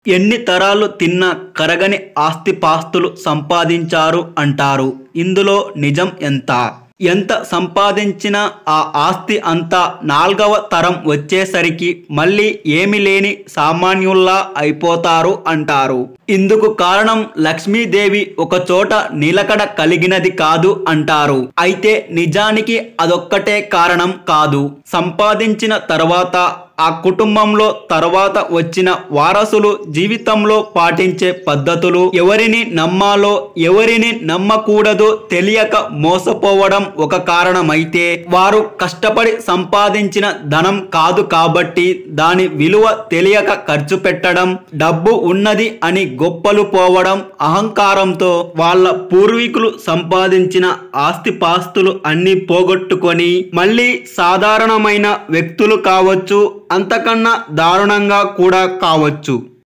ఎన్ని తరాలు తిన్నా కరగని ఆస్తిపాస్తులు సంపాదించారు అంటారు ఇందులో నిజం ఎంత ఎంత సంపాదించినా ఆ ఆస్తి అంతా నాల్గవ తరం వచ్చేసరికి మళ్ళీ ఏమి లేని సామాన్యుల్లా అయిపోతారు అంటారు ఇందుకు కారణం లక్ష్మీదేవి ఒక చోట నిలకడ కలిగినది కాదు అంటారు అయితే నిజానికి అదొక్కటే కారణం కాదు సంపాదించిన తర్వాత ఆ కుటుంబంలో తర్వాత వచ్చిన వారసులు జీవితంలో పాటించే పద్ధతులు ఎవరిని నమ్మాలో ఎవరిని నమ్మకూడదో తెలియక మోసపోవడం ఒక కారణమైతే వారు కష్టపడి సంపాదించిన ధనం కాదు కాబట్టి దాని విలువ తెలియక ఖర్చు పెట్టడం డబ్బు ఉన్నది అని గొప్పలు పోవడం అహంకారంతో వాళ్ళ పూర్వీకులు సంపాదించిన ఆస్తిపాస్తులు అన్ని పోగొట్టుకొని మళ్ళీ సాధారణమైన వ్యక్తులు కావచ్చు అంతకన్నా దారుణంగా కూడా కావచ్చు